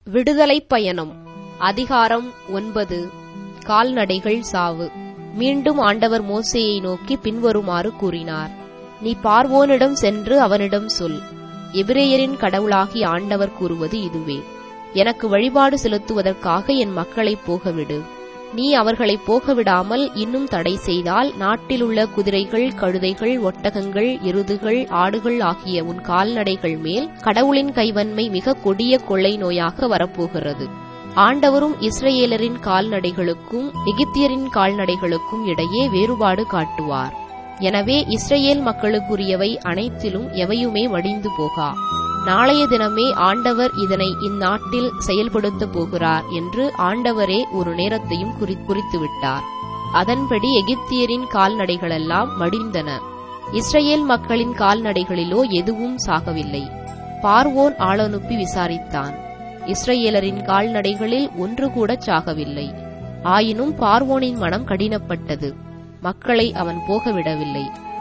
விடுதலைப் பயணம் அதிகாரம் ஒன்பது கால்நடைகள் சாவு மீண்டும் ஆண்டவர் மோசேயை நோக்கி பின்வருமாறு கூறினார் நீ பார்வோனிடம் சென்று அவனிடம் சொல் எபிரேயரின் கடவுளாகி ஆண்டவர் கூறுவது இதுவே எனக்கு வழிபாடு செலுத்துவதற்காக என் மக்களைப் போகவிடு நீ அவர்களை போகவிடாமல் இன்னும் தடை செய்தால் நாட்டிலுள்ள குதிரைகள் கழுதைகள் ஒட்டகங்கள் எருதுகள் ஆடுகள் ஆகிய உன் கால்நடைகள் மேல் கடவுளின் கைவன்மை மிக கொடிய கொள்ளை நோயாக வரப்போகிறது ஆண்டவரும் இஸ்ரேலரின் கால்நடைகளுக்கும் எகிப்தியரின் கால்நடைகளுக்கும் இடையே வேறுபாடு காட்டுவார் எனவே இஸ்ரேல் மக்களுக்குரியவை அனைத்திலும் எவையுமே வடிந்து போகா நாளைய தினமே ஆண்டவர் இதனை இந்நாட்டில் செயல்படுத்த போகிறார் என்று ஆண்டவரே ஒரு நேரத்தையும் குறி குறித்துவிட்டார் அதன்படி எகிப்தியரின் கால்நடைகளெல்லாம் மடிந்தன இஸ்ரேல் மக்களின் கால்நடைகளிலோ எதுவும் சாகவில்லை பார்வோன் ஆளனுப்பி விசாரித்தான் இஸ்ரேலரின் கால்நடைகளில் ஒன்று கூட சாகவில்லை ஆயினும் பார்வோனின் மனம் கடினப்பட்டது மக்களை அவன் போகவிடவில்லை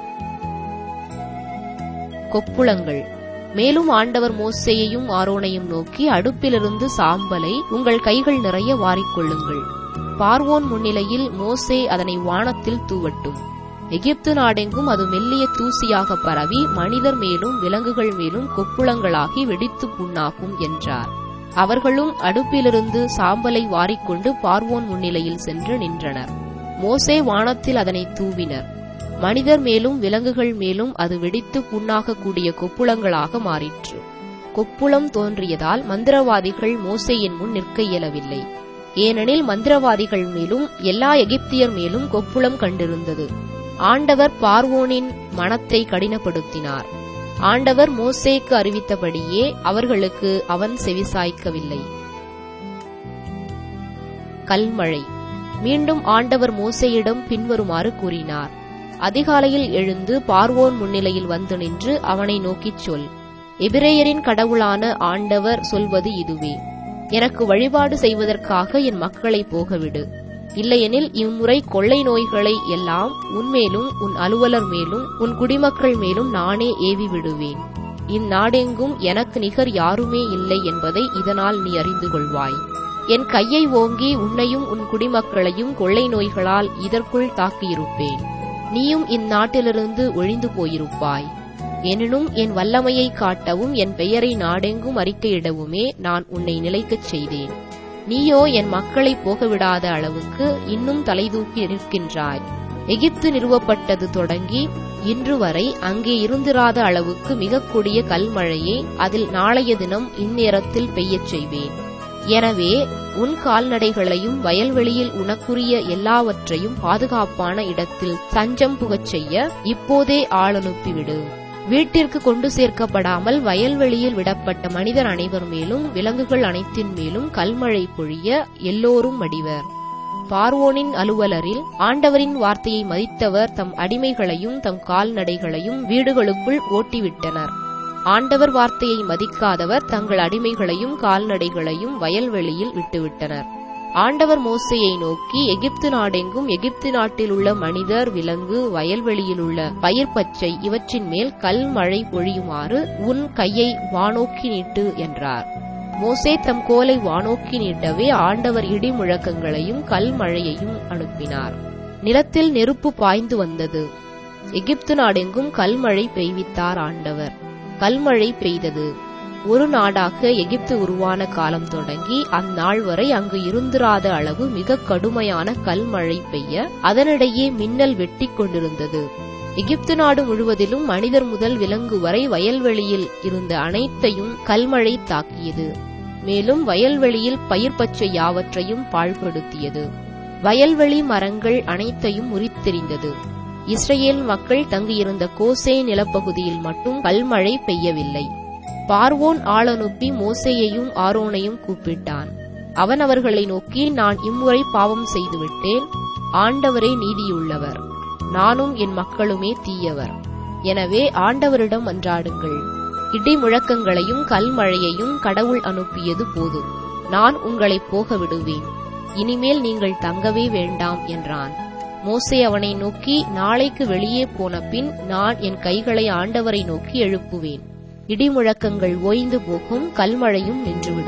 கொப்புளங்கள் மேலும் ஆண்டவர் மோசேயையும் ஆரோனையும் நோக்கி அடுப்பிலிருந்து சாம்பலை உங்கள் கைகள் நிறைய வாரிக்கொள்ளுங்கள் பார்வோன் முன்னிலையில் மோசே அதனை வானத்தில் தூவட்டும் எகிப்து நாடெங்கும் அது மெல்லிய தூசியாக பரவி மனிதர் மேலும் விலங்குகள் மேலும் கொப்புளங்களாகி வெடித்து புண்ணாகும் என்றார் அவர்களும் அடுப்பிலிருந்து சாம்பலை வாரிக்கொண்டு பார்வோன் முன்னிலையில் சென்று நின்றனர் மோசே வானத்தில் அதனை தூவினர் மனிதர் மேலும் விலங்குகள் மேலும் அது வெடித்து புண்ணாகக்கூடிய கொப்புளங்களாக மாறிற்று கொப்புளம் தோன்றியதால் மந்திரவாதிகள் மோசேயின் முன் நிற்க இயலவில்லை ஏனெனில் மந்திரவாதிகள் மேலும் எல்லா எகிப்தியர் மேலும் கொப்புளம் கண்டிருந்தது ஆண்டவர் பார்வோனின் மனத்தை கடினப்படுத்தினார் ஆண்டவர் மோசேக்கு அறிவித்தபடியே அவர்களுக்கு அவன் செவிசாய்க்கவில்லை கல்மழை மீண்டும் ஆண்டவர் மோசேயிடம் பின்வருமாறு கூறினார் அதிகாலையில் எழுந்து பார்வோன் முன்னிலையில் வந்து நின்று அவனை நோக்கிச் சொல் எபிரேயரின் கடவுளான ஆண்டவர் சொல்வது இதுவே எனக்கு வழிபாடு செய்வதற்காக என் மக்களை போகவிடு இல்லையெனில் இம்முறை கொள்ளை நோய்களை எல்லாம் உன்மேலும் உன் அலுவலர் மேலும் உன் குடிமக்கள் மேலும் நானே ஏவி விடுவேன் இந்நாடெங்கும் எனக்கு நிகர் யாருமே இல்லை என்பதை இதனால் நீ அறிந்து கொள்வாய் என் கையை ஓங்கி உன்னையும் உன் குடிமக்களையும் கொள்ளை நோய்களால் இதற்குள் தாக்கியிருப்பேன் நீயும் இந்நாட்டிலிருந்து ஒழிந்து போயிருப்பாய் எனினும் என் வல்லமையை காட்டவும் என் பெயரை நாடெங்கும் அறிக்கையிடவுமே நான் உன்னை நிலைக்கச் செய்தேன் நீயோ என் மக்களை போகவிடாத அளவுக்கு இன்னும் தலைதூக்கி நிற்கின்றாய் எகிப்து நிறுவப்பட்டது தொடங்கி இன்று வரை அங்கே இருந்திராத அளவுக்கு மிக கொடிய கல்மழையை அதில் நாளைய தினம் இந்நேரத்தில் பெய்யச் செய்வேன் எனவே உன் கால்நடைகளையும் வயல்வெளியில் உனக்குரிய எல்லாவற்றையும் பாதுகாப்பான இடத்தில் தஞ்சம் புகச் செய்ய இப்போதே ஆள் அனுப்பிவிடு வீட்டிற்கு கொண்டு சேர்க்கப்படாமல் வயல்வெளியில் விடப்பட்ட மனிதர் அனைவர் மேலும் விலங்குகள் அனைத்தின் மேலும் கல்மழை பொழிய எல்லோரும் மடிவர் பார்வோனின் அலுவலரில் ஆண்டவரின் வார்த்தையை மதித்தவர் தம் அடிமைகளையும் தம் கால்நடைகளையும் வீடுகளுக்குள் ஓட்டிவிட்டனர் ஆண்டவர் வார்த்தையை மதிக்காதவர் தங்கள் அடிமைகளையும் கால்நடைகளையும் வயல்வெளியில் விட்டுவிட்டனர் ஆண்டவர் மோசையை நோக்கி எகிப்து நாடெங்கும் எகிப்து நாட்டில் உள்ள மனிதர் விலங்கு வயல்வெளியில் உள்ள பயிர் பச்சை இவற்றின் மேல் கல் மழை பொழியுமாறு உன் கையை வானோக்கி நீட்டு என்றார் மோசே தம் கோலை வானோக்கி நீட்டவே ஆண்டவர் இடி முழக்கங்களையும் கல் மழையையும் அனுப்பினார் நிலத்தில் நெருப்பு பாய்ந்து வந்தது எகிப்து நாடெங்கும் கல்மழை பெய்வித்தார் ஆண்டவர் கல்மழை பெய்தது ஒரு நாடாக எகிப்து உருவான காலம் தொடங்கி அந்நாள் வரை அங்கு இருந்திராத அளவு மிக கடுமையான கல்மழை பெய்ய அதனிடையே மின்னல் வெட்டி கொண்டிருந்தது எகிப்து நாடு முழுவதிலும் மனிதர் முதல் விலங்கு வரை வயல்வெளியில் இருந்த அனைத்தையும் கல்மழை தாக்கியது மேலும் வயல்வெளியில் பயிர் பச்சை யாவற்றையும் பாழ்படுத்தியது வயல்வெளி மரங்கள் அனைத்தையும் முறித்தெறிந்தது இஸ்ரேல் மக்கள் தங்கியிருந்த கோசே நிலப்பகுதியில் மட்டும் கல்மழை பெய்யவில்லை பார்வோன் ஆளனுப்பி மோசேயையும் ஆரோனையும் கூப்பிட்டான் அவன் அவர்களை நோக்கி நான் இம்முறை பாவம் செய்துவிட்டேன் ஆண்டவரே நீதியுள்ளவர் நானும் என் மக்களுமே தீயவர் எனவே ஆண்டவரிடம் அன்றாடுங்கள் இடி முழக்கங்களையும் கல்மழையையும் கடவுள் அனுப்பியது போதும் நான் உங்களை போக விடுவேன் இனிமேல் நீங்கள் தங்கவே வேண்டாம் என்றான் மோசே அவனை நோக்கி நாளைக்கு வெளியே போன பின் நான் என் கைகளை ஆண்டவரை நோக்கி எழுப்புவேன் இடி முழக்கங்கள் ஓய்ந்து போகும் கல்மழையும் நின்றுவிடும்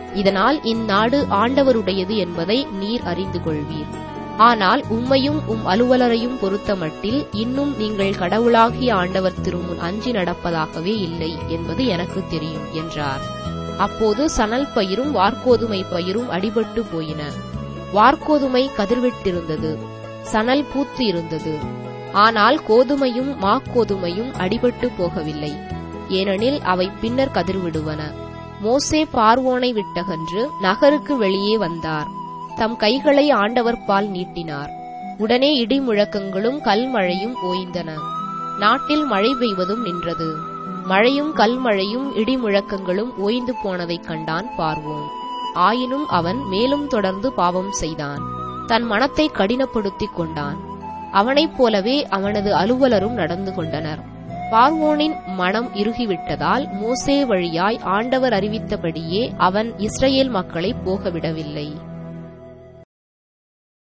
இதனால் இந்நாடு ஆண்டவருடையது என்பதை நீர் அறிந்து கொள்வீர் ஆனால் உம்மையும் உம் அலுவலரையும் பொறுத்தமட்டில் இன்னும் நீங்கள் கடவுளாகிய ஆண்டவர் திருமுன் அஞ்சி நடப்பதாகவே இல்லை என்பது எனக்கு தெரியும் என்றார் அப்போது சணல் பயிரும் வார்கோதுமை பயிரும் அடிபட்டு போயின வார்கோதுமை கதிர்விட்டிருந்தது சணல் பூத்து இருந்தது ஆனால் கோதுமையும் மாக்கோதுமையும் அடிபட்டு போகவில்லை ஏனெனில் அவை பின்னர் கதிர்விடுவன மோசே பார்வோனை விட்டகன்று நகருக்கு வெளியே வந்தார் தம் கைகளை ஆண்டவர் பால் நீட்டினார் உடனே இடி முழக்கங்களும் கல்மழையும் ஓய்ந்தன நாட்டில் மழை பெய்வதும் நின்றது மழையும் கல்மழையும் இடி முழக்கங்களும் ஓய்ந்து போனதைக் கண்டான் பார்வோன் ஆயினும் அவன் மேலும் தொடர்ந்து பாவம் செய்தான் தன் மனத்தை கடினப்படுத்திக் கொண்டான் அவனைப் போலவே அவனது அலுவலரும் நடந்து கொண்டனர் பார்வோனின் மனம் இறுகிவிட்டதால் மோசே வழியாய் ஆண்டவர் அறிவித்தபடியே அவன் இஸ்ரேல் மக்களை போகவிடவில்லை